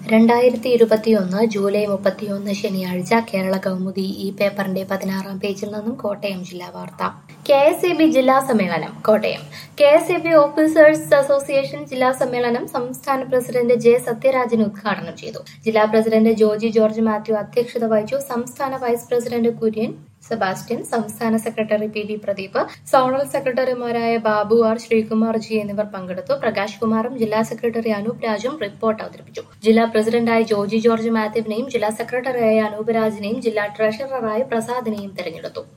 രണ്ടായിരത്തി ഇരുപത്തിയൊന്ന് ജൂലൈ മുപ്പത്തിയൊന്ന് ശനിയാഴ്ച കേരള കൗമുദി ഈ പേപ്പറിന്റെ പതിനാറാം പേജിൽ നിന്നും കോട്ടയം ജില്ലാ വാർത്ത കെ എസ് ഇ ബി ജില്ലാ സമ്മേളനം Kottayam K S E B officers association ജില്ലാ സമ്മേളനം സംസ്ഥാന പ്രസിഡന്റ് ജെ സത്യരാജൻ ഉദ്ഘാടനം ചെയ്തു ജില്ലാ പ്രസിഡന്റ് ജോജി ജോർജ് മാത്യു അധ്യക്ഷത വഹിച്ചു സംസ്ഥാന വൈസ് പ്രസിഡന്റ് കുര്യൻ സെബാസ്റ്റ്യൻ സംസ്ഥാന secretary P V Pradeep zonal സെക്രട്ടറിമാരായ ബാബു ആർ ശ്രീകുമാർ ജി എന്നിവർ പങ്കെടുത്തു പ്രകാശ് കുമാറും ജില്ലാ സെക്രട്ടറി അനൂപ് രാജും റിപ്പോർട്ട് അവതരിപ്പിച്ചു ജില്ലാ പ്രസിഡന്റായ ജോജി ജോർജ് മാത്യുവിനെയും ജില്ലാ സെക്രട്ടറിയായ അനൂപ് രാജിനെയും ജില്ലാ ട്രഷററായ പ്രസാദിനെയും തെരഞ്ഞെടുത്തു